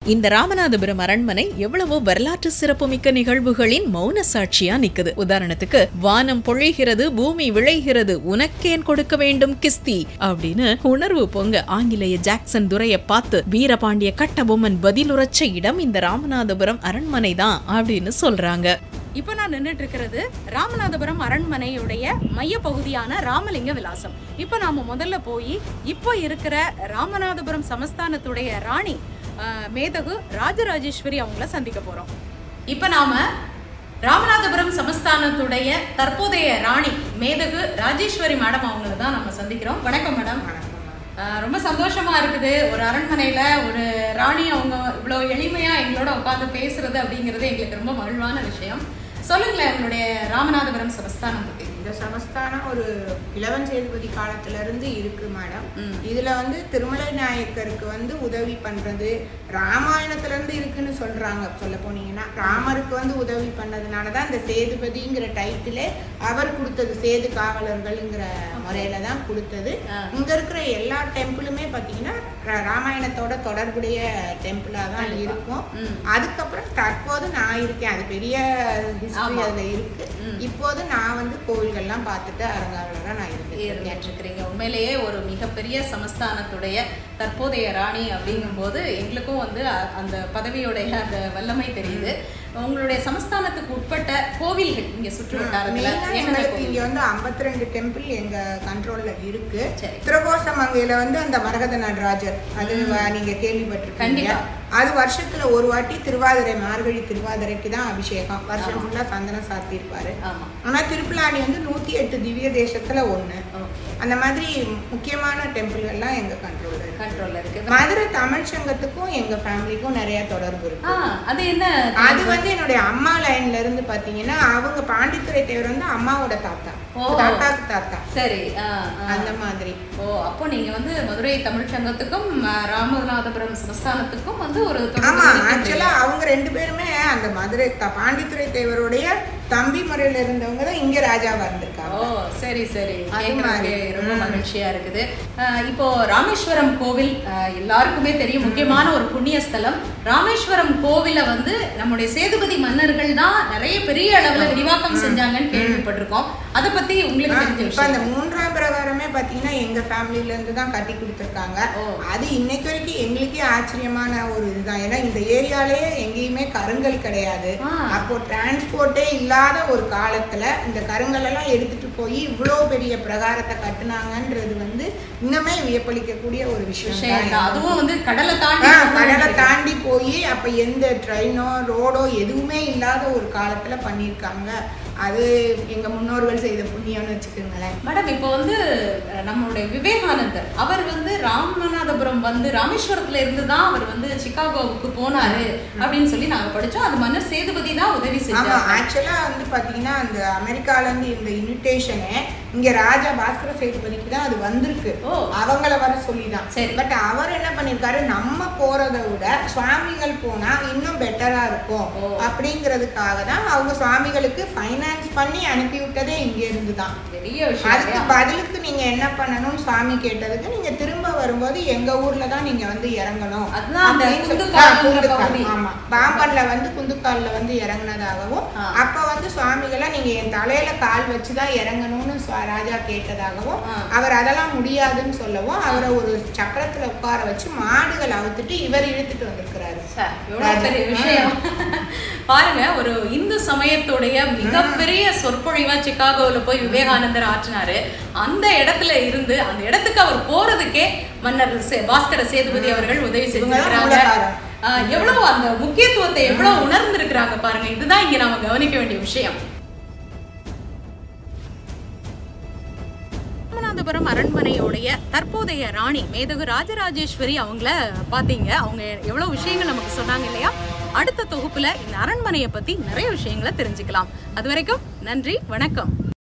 இந்த ராமநாதபுரம் அரண்மனை எவ்வளவோ வரலாற்று சிறப்புமிக்க நிகழ்வுகளின் மௌன சாட்சியா நிக்குது உதாரணத்துக்கு வானம் பொழிகிறது பூமி விளைகிறது உனக்கேன் கொடுக்க வேண்டும் கிஸ்தி அப்படின்னு உணர்வு பொங்க ஆங்கிலேய ஜாக்சன் துரைய பார்த்து வீரபாண்டிய கட்டபொம்மன் பதிலுரைச்ச இடம் இந்த ராமநாதபுரம் அரண்மனை தான் அப்படின்னு சொல்றாங்க இப்போ நான் நின்றுட்டு இருக்கிறது ராமநாதபுரம் அரண்மனையுடைய மைய பகுதியான ராமலிங்க விலாசம் இப்போ நாம முதல்ல போய் இப்போ இருக்கிற ராமநாதபுரம் சமஸ்தானத்துடைய ராணி ஆஹ், மேதகு ராஜராஜேஸ்வரி அவங்கள சந்திக்க போறோம் இப்போ நாம ராமநாதபுரம் சமஸ்தானத்துடைய தற்போதைய ராணி மேதகு ராஜேஸ்வரி மேடம் அவங்கள தான் நம்ம சந்திக்கிறோம் வணக்கம் மேடம் ஆஹ், ரொம்ப சந்தோஷமா இருக்குது ஒரு அரண்மனையில ஒரு ராணி அவங்க இவ்வளோ எளிமையா எங்களோட உட்காந்து பேசுறது அப்படிங்கிறது எங்களுக்கு ரொம்ப மகிழ்வான விஷயம் சொல்லுங்களேன் உங்களுடைய ராமநாதபுரம் சமஸ்தானம் பத்தி இந்த சமஸ்தானம் ஒரு இளவன் சேதுபதி காலத்துல இருந்து இருக்கு மேடம் ம். இதுல வந்து திருமலை நாயக்கருக்கு வந்து உதவி பண்றது ராமாயணத்துல இருந்து இருக்குன்னு சொல்றாங்க சொல்ல போனீங்கன்னா ராமருக்கு வந்து உதவி பண்ணதுனால தான் இந்த சேதுபதிங்கிற டைட்டிலே அவர் கொடுத்தது சேது காவலர்கள்ங்கிற முறையில தான் கொடுத்தது ஆ. இங்க இருக்கிற எல்லா டெம்பிளுமே பாத்தீங்கன்னா ரா- ராமாயணத்தோட தொடர்புடைய டெம்பிளா தான் கண்டிப்பா. இருக்கும் ம். அதுக்கப்புறம் தற்போது நான் இருக்கேன் அது பெரிய ஹிஸ்டரி ஆமா. அதுல இருக்கு ம். இப்போது நான் வந்து கோவில்கள்லாம் பார்த்துட்டு அரங்காவலராக நான் இருக்கேன் இருந்துட்டுருக்கிறீங்க உண்மையிலேயே ஒரு மிகப்பெரிய சமஸ்தானத்துடைய தற்போதைய ராணி அப்படிங்கும்போது எங்களுக்கும் வந்து அ- அந்த பதவியுடைய அந்த வல்லமை தெரியுது உங்களுடைய சமஸ்தானத்துக்கு உட்பட்ட கோவில்கள் இங்க சுற்று வட்டாரத்துல மெயினா என்னென்ன எங்களுக்கு கோவில்? இங்க வந்து 52 ரெண்டு டெம்பிள் எங்க கண்ட்ரோல்ல இருக்கு சரி. திருகோசமங்கையில வந்து அந்த மரகத நடராஜர் அது வ- நீங்க கேள்விப்பட்டிருக்கீங்க கண்டிப்பா. அது வருஷத்துல ஒரு வாட்டி திருவாதிரை மார்கழி திருவாதிரைக்கு தான் அபிஷேகம் வருஷம் ஆமா. ஃபுல்லா சந்தனம் சாத்தியிருப்பாரு ஆமா ஆனா திருப்பிளானி வந்து நூத்தி எட்டு திவ்ய தேசத்துல ஒண்ணு ஓகே அந்த மாதிரி முக்கியமான டெம்பிள்கள்லாம் எங்க கண்ட்ரோல்ல இருக்கு கண்ட்ரோல்ல இருக்கு மதுரை தமிழ் சங்கத்துக்கும் எங்க ஃபேமிலிக்கும் நிறைய தொடர்பு இருக்கு ஆ அது என்ன அது வந்து என்னுடைய அம்மா லைன்ல இருந்து பாத்தீங்கன்னா அவங்க பாண்டித்துறை தேவர் வந்து அம்மாவோட தாத்தா ஓ. தாத்தாக்கு தாத்தா சரி ஆ, ஆ. அந்த மாதிரி ஓ அப்போ நீங்க வந்து மதுரை தமிழ் சங்கத்துக்கும் அ, ராமநாதபுரம் சமஸ்தானத்துக்கும் வந்து ஒரு தொடர்பு ஆமா இருக்கிறீங்க. ஆக்சுவலா அவங்க ரெண்டு பேருமே அந்த மதுரை த- பாண்டித்துறை தேவருடைய தம்பி முறையில இருந்தவங்க தான் இங்க ராஜாவா ஓ இருந்திருக்காங்க சரி சரி அது கேட்கறதுக்கு மாதிரி. ரொம்ப ம். மகிழ்ச்சியா இருக்குது அஹ் இப்போ ராமேஸ்வரம் கோவில் அஹ் எல்லாருக்குமே தெரியும் முக்கியமான ஒரு புண்ணிய ஸ்தலம் ராமேஸ்வரம் கோவில வந்து நம்முடைய சேதுபதி மன்னர்கள் தான் நிறைய பெரிய அளவுல விரிவாக்கம் செஞ்சாங்கன்னு கேள்விப்பட்டிருக்கோம் அதை பத்தி உங்களுக்கு தெரிஞ்ச இப்ப அந்த விஷயம் மூன்றாம் பிரகாரமே பாத்தீங்கன்னா எங்க ஃபேமிலில இருந்து தான் கட்டி கொடுத்துருக்காங்க ஓ. அது இன்னைக்கு வரைக்கும் எங்களுக்கே ஆச்சரியமான ஒரு இதுதான் ஏன்னா இந்த ஏரியாலயே எங்கேயுமே கருங்கல் கிடையாது ஆ. அப்போ டிரான்ஸ்போர்ட்டே இல்லாத ஒரு காலத்துல இந்த கருங்கல் எல்லாம் எடுத்துட்டு போய் இவ்வளோ பெரிய பிரகாரத்தை கட்டுனாங்கன்றது வந்து இன்னுமே வியப்பளிக்கக்கூடிய ஒரு விஷயம் விஷயம் தான். தான். அதுவும் வந்து கடலை தாண்டி ஆ, போகணும்னு கடலை நினைக்கிறேன். தாண்டி போய் அப்ப எந்த ட்ரெயினோ ரோடோ எதுவுமே இல்லாத ஒரு காலத்துல பண்ணியிருக்காங்க அது எங்க முன்னோர்கள் செய்த புண்ணியம்னு வச்சுக்கோங்களேன் மேடம் இப்போ வந்து அஹ், நம்மளுடைய விவேகானந்தர் அவர் வந்து ராமநாதபுரம் வந்து ராமேஸ்வரத்துல இருந்து தான் அவர் வந்து சிகாகோவுக்கு போனாரு அப்படின்னு சொல்லி நாங்க படிச்சோம் அது மன்னர் சேதுபதி தான் உதவி ஆமா செஞ்சாங்க ஆக்சுவலா வந்து பாத்தீங்கன்னா அந்த அமெரிக்கால இருந்து இந்த இன்விடேஷனே இங்க ராஜா பாஸ்கர சேதுபதிக்கு தான் அது வந்திருக்கு ஓ. அவங்கள வர சொல்லி தான் சரி. பட் அவர் என்ன பண்ணிருக்காரு நம்ம போறதை விட சுவாமிகள் போனா இன்னும் பெட்டரா இருக்கும் ஓ. அப்படிங்கிறதுக்காக தான் அவங்க சுவாமிகளுக்கு ஃபைனான்ஸ் பண்ணி அனுப்பி விட்டதே இங்க இருந்து தான் பெரிய விஷயம் அதுக்கு இல்லையா? பதிலுக்கு நீங்க என்ன பண்ணணும்னு சுவாமி கேட்டதுக்கு நீங்க திரும்ப வரும்போது எங்க ஊர்ல தான் நீங்க வந்து இறங்கணும் அதுதான் அந்த அப்படின்னு சொல்லி- குந்துக்கால்ங்கிற ஆ, குந்துக்கால். பகுதி. ஆமா பாம்பன்ல வந்து குந்துக்கால்ல வந்து இறங்குனதாகவும் ஆ. அப்ப வந்து சுவாமிகளை நீங்க என் தலையில கால் வச்சுதான் இறங்கணும்னு சுவா- ராஜா கேட்டதாகவும் ஆ. அவர் அதெல்லாம் முடியாதுன்னு சொல்லவும் அவரை ஒரு சக்கரத்துல உட்கார வச்சு மாடுகள் அவுத்துட்டு இவர் இழுத்துட்டு வந்திருக்கிறாரு சே, எவ்வளவு ராஜா. பெரிய விஷயம் பாருங்க ஒரு இந்து சமயத்துடைய மிகப்பெரிய சொற்பொழிவா சிகாகோல போய் விவேகானந்தர் ஆற்றினாரு அந்த இடத்துல இருந்து அந்த இடத்துக்கு அவர் போறதுக்கே மன்னர் சே- பாஸ்கர சேதுபதி அவர்கள் உதவி இவங்கதான் செஞ்சிருக்கிறாங்க மூலகாரணம். ஆஹ் எவ்வளவு அந்த முக்கியத்துவத்தை எவ்வளவு உணர்ந்திருக்கிறாங்க பாருங்க இதுதான் இங்க நாம கவனிக்க வேண்டிய விஷயம் ராமநாதபுரம் அரண்மனையோடைய தற்போதைய ராணி மேதகு ராஜராஜேஸ்வரி அவங்கள பாத்தீங்க அவங்க எவ்வளவு விஷயங்கள் நமக்கு சொன்னாங்க இல்லையா அடுத்த தொகுப்புல இந்த அரண்மனையை பத்தி நிறைய விஷயங்களை தெரிஞ்சுக்கலாம் அது வரைக்கும் நன்றி வணக்கம்